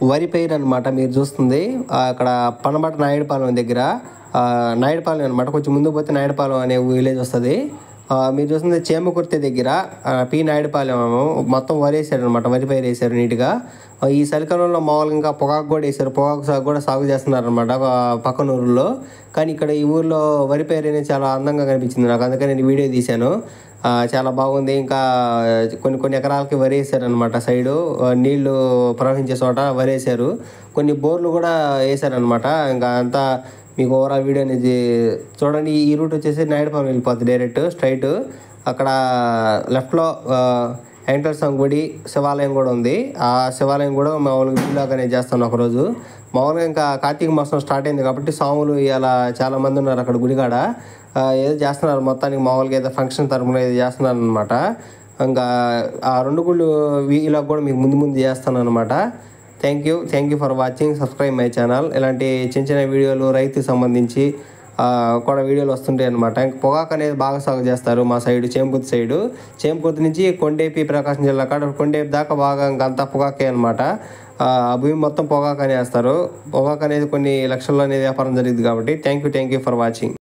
వరి పైరు అనమాట మీరు చూస్తుంది ఆ, అక్కడ పనబట నాయుడుపాలెం దగ్గర ఆ, నాయుడుపాలెం అనమాట కొంచెం ముందుకు పోతే నాయుడుపాలెం అనే విలేజ్ వస్తుంది ఆ, మీరు చూస్తుంది చేమకుర్తి దగ్గర ఆ, పి నాయుడుపాలెం మొత్తం వరి వేసారు అనమాట వరి పైరు వేసారు నీట్గా ఆ, ఈ చలికాలంలో మామూలుగా ఇంకా పొగాకు కూడా వేసారు పొగాకు సాగు కూడా సాగు చేస్తున్నారు అనమాట పక్కన ఊర్లో కానీ ఇక్కడ ఈ ఊర్లో వరి పైరు అనేది చాలా అందంగా కనిపించింది నాకు అందుకని నేను వీడియో తీశాను ఆ, చాలా బాగుంది ఇంకా కొన్ని కొన్ని ఎకరాలకి వరి వేసారనమాట సైడు ఆ, నీళ్లు ప్రవహించే చోట వరి వేసారు కొన్ని బోర్లు కూడా వేసారనమాట ఇంకా అంతా మీకు ఓవరాల్ వీడియో అనేది చూడండి ఈ రూట్ వచ్చేసి నాయుడుపాలెం వెళ్ళిపోతుంది డైరెక్ట్ స్ట్రైట్ అక్కడ లెఫ్ట్లో వెంకటేశ్వర స్వామి గుడి శివాలయం కూడా ఉంది ఆ శివాలయం కూడా మామూలుగా వీలాగ్ అనేది చేస్తాను ఒకరోజు మామూలుగా ఇంకా కార్తీక మాసం స్టార్ట్ అయింది కాబట్టి స్వాములు ఇలా చాలా మంది ఉన్నారు అక్కడ గుడికాడ ఆ, ఏదో చేస్తున్నారు మొత్తానికి మామూలుగా ఏదో ఫంక్షన్ తరపున ఏదో చేస్తున్నారు అనమాట ఇంకా ఆ రెండు గుళ్ళు ఇలా కూడా మీకు ముందు ముందు చేస్తాను అనమాట thank you thank you for watching subscribe my channel ఇలాంటి చిన్న చిన్న వీడియోలు రైతుకి సంబంధించి ఆ, కూడా వీడియోలు వస్తుంటాయి అనమాట ఇంకా పొగాకు అనేది బాగా సాగు చేస్తారు మా సైడ్ చేంకుర్తి సైడు చేంకుర్తి నుంచి కొండేపి ప్రకాశం జిల్లా కాడ కొండేపి దాకా బాగా ఇంకా అంతా పొగాకే అనమాట ఆ భూమి మొత్తం పొగాకు అని వేస్తారు పొగాకు అనేది కొన్ని లక్షల్లో అనేది వ్యాపారం జరిగింది కాబట్టి thank you thank you for watching